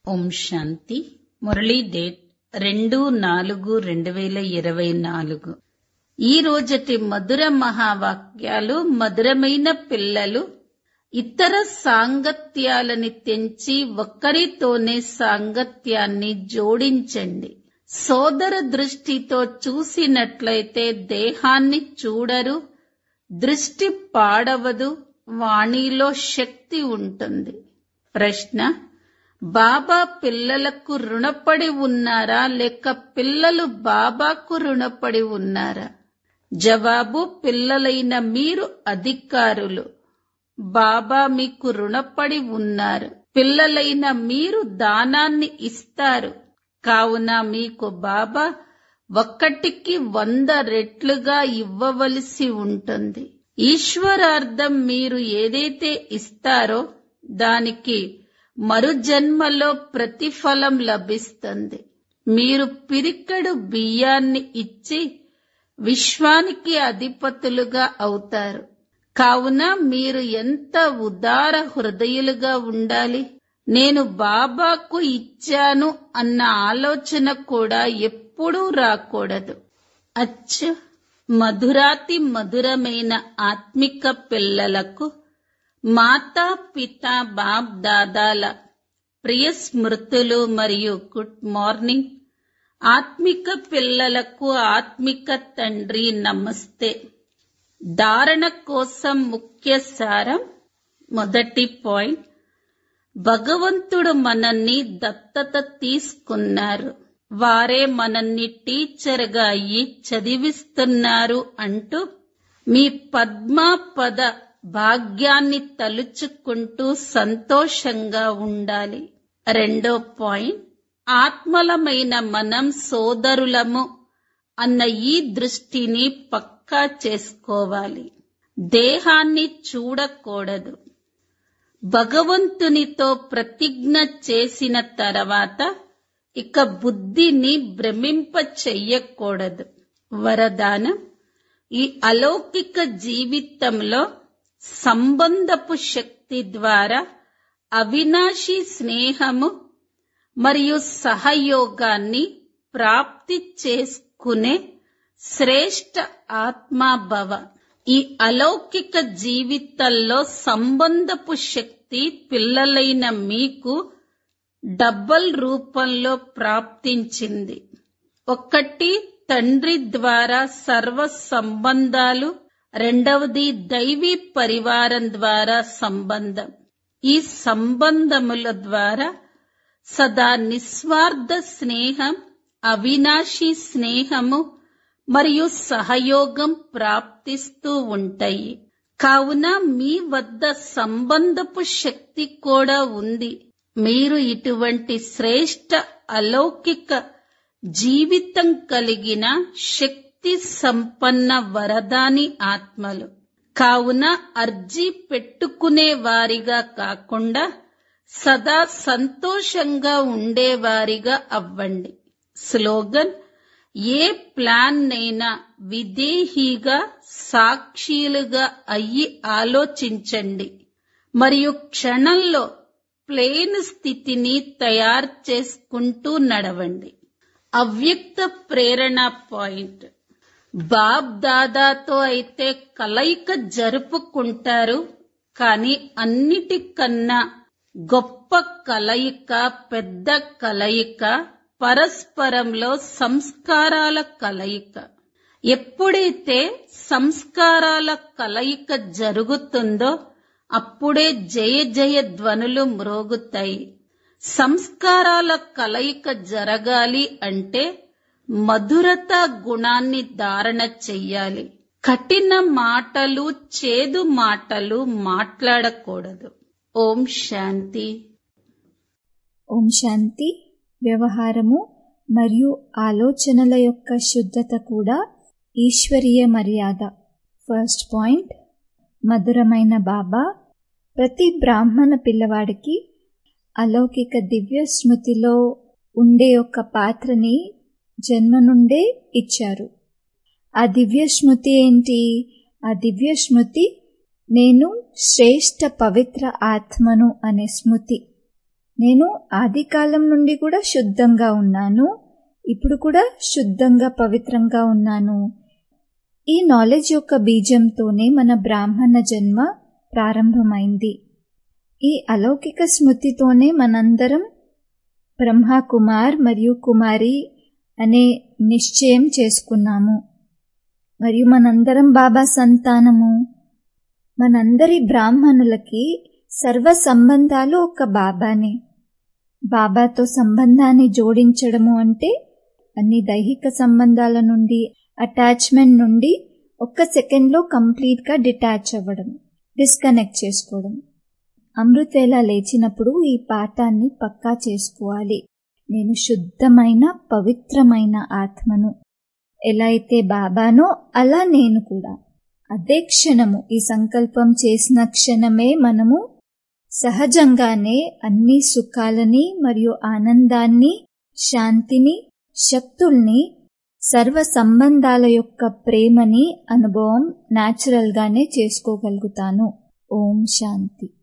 ఓం శాంతి Murali date రెండు నాలుగు రెండు వేల ఇరవై నాలుగు ఈ రోజటి మధుర మహావాక్యాలు మధురమైన పిల్లలు ఇతర సాంగత్యాలని తెంచి ఒక్కరితోనే సాంగత్యాన్ని జోడించండి సోదర దృష్టితో చూసినట్లయితే దేహాన్ని చూడరు దృష్టి పాడవదు వాణిలో శక్తి ఉంటుంది ప్రశ్న బాబా పిల్లలకు రుణపడి ఉన్నారా లేక పిల్లలు బాబాకు రుణపడి ఉన్నారా జవాబు పిల్లలైన మీరు అధికారులు బాబా మీకు రుణపడి ఉన్నారు పిల్లలైన మీరు దానాన్ని ఇస్తారు కావున మీకు బాబా ఒక్కటికి వంద రెట్లుగా ఇవ్వవలసి ఉంటుంది ఈశ్వరార్థం మీరు ఏదైతే ఇస్తారో దానికి మరుజన్మలో ప్రతిఫలం లభిస్తుంది మీరు పిరికడు బియ్యాన్ని ఇచ్చి విశ్వానికి అధిపతులుగా అవుతారు కావున మీరు ఎంత ఉదార హృదయులుగా ఉండాలి నేను బాబాకు ఇచ్చాను అన్న ఆలోచన కూడా ఎప్పుడూ రాకూడదు అచ్చ మధురాతి మధురమైన ఆత్మిక పిల్లలకు మాతా పిత బాప్ దాదాల ప్రియ స్మృతులు మరియు గుడ్ మార్నింగ్ ఆత్మిక పిల్లలకు ఆత్మిక తండ్రి నమస్తే ధారణ కోసం ముఖ్య సారం మొదటి పాయింట్ భగవంతుడు మనల్ని దత్తత తీసుకున్నారు వారే మనల్ని టీచర్గా అయ్యి చదివిస్తున్నారు అంటూ మీ పద్మాపద భాగ్యాన్ని తలుచుకుంటూ సంతోషంగా ఉండాలి రెండో పాయింట్ ఆత్మలమైన మనం సోదరులము అన్న ఈ దృష్టిని పక్కా చేసుకోవాలి దేహాన్ని చూడకూడదు భగవంతునితో ప్రతిజ్ఞ చేసిన తర్వాత ఇక బుద్ధిని భ్రమింప చెయ్యకూడదు వరదానం ఈ అలౌకిక జీవితంలో సంబంధపు శక్తి ద్వారా అవినాశి స్నేహము మరియు సహయోగాన్ని ప్రాప్తి చేసుకునే శ్రేష్ట ఆత్మాభవ ఈ అలౌకిక జీవితంలో సంబంధపు శక్తి పిల్లలైన మీకు డబ్బల్ రూపంలో ప్రాప్తించింది ఒకటి తండ్రి ద్వారా సర్వ సంబంధాలు రెండవది దైవీ పరివారం ద్వారా సంబంధం ఈ సంబంధముల ద్వారా సదా నిస్వార్థ స్నేహం అవినాశి స్నేహము మరియు సహయోగం ప్రాప్తిస్తూ ఉంటాయి కావున మీ వద్ద సంబంధపు శక్తి కూడా ఉంది మీరు ఇటువంటి శ్రేష్ట అలౌకిక జీవితం కలిగిన శక్తి సంపన్న వరదాని ఆత్మలు కావున అర్జీ పెట్టుకునే వారిగా కాకుండా సదా సంతోషంగా ఉండేవారిగా అవ్వండి స్లోగన్ ఏ ప్లాన్ నైనా విదేహీగా సాక్షిలుగా అయ్యి ఆలోచించండి మరియు క్షణంలో ప్లేన్ స్థితిని తయారు చేసుకుంటూ నడవండి అవ్యక్త ప్రేరణ పాయింట్ బాబ్ దాదాతో అయితే కలయిక జరుపుకుంటారు కానీ అన్నిటికన్నా గొప్ప కలయిక పెద్ద కలయిక పరస్పరంలో సంస్కారాల కలయిక ఎప్పుడైతే సంస్కారాల కలయిక జరుగుతుందో అప్పుడే జయ జయ ధ్వనులు మ్రోగుతాయి సంస్కారాల కలయిక జరగాలి అంటే మధురత గుణాన్ని ధారణ చెయ్యాలి కఠిన మాటలు చేదు మాటలు మాట్లాడకూడదు ఓం శాంతి ఓం శాంతి వ్యవహారము మరియు ఆలోచనల యొక్క శుద్ధత కూడా ఈశ్వరీయ మర్యాద ఫస్ట్ పాయింట్ మధురమైన బాబా ప్రతి బ్రాహ్మణ పిల్లవాడికి అలౌకిక దివ్య స్మృతిలో ఉండే ఒక పాత్రని జన్మ నుండే ఇచ్చారు ఆ దివ్య స్మృతి ఏంటి ఆ దివ్య స్మృతి నేను శ్రేష్ట పవిత్ర ఆత్మను అనే స్మృతి నేను ఆది కాలం నుండి కూడా శుద్ధంగా ఉన్నాను ఇప్పుడు కూడా శుద్ధంగా పవిత్రంగా ఉన్నాను ఈ నాలెడ్జ్ యొక్క బీజంతోనే మన బ్రాహ్మణ జన్మ ప్రారంభమైంది ఈ అలౌకిక స్మృతితోనే మనందరం బ్రహ్మ కుమార్ మరియు కుమారి అనే నిశ్చయం చేసుకున్నాము మరియు మనందరం బాబా సంతానము మనందరి బ్రాహ్మణులకి సర్వ సంబంధాలు ఒక బాబానే బాబాతో సంబంధాన్ని జోడించడము అంటే అన్ని దైహిక సంబంధాల నుండి అటాచ్మెంట్ నుండి ఒక్క సెకండ్లో కంప్లీట్గా డిటాచ్ అవ్వడం డిస్కనెక్ట్ చేసుకోవడం అమృతేళ లేచినప్పుడు ఈ పాఠాన్ని పక్కా చేసుకోవాలి నేను శుద్ధమైన పవిత్రమైన ఆత్మను ఎలా అయితే బాబానో అలా నేను కూడా అదే క్షణము ఈ సంకల్పం చేసిన క్షణమే మనము సహజంగానే అన్ని సుఖాలని మరియు ఆనందాన్ని శాంతిని శక్తుల్ని సర్వ సంబంధాల యొక్క ప్రేమని అనుభవం న్యాచురల్గానే చేసుకోగలుగుతాను ఓం శాంతి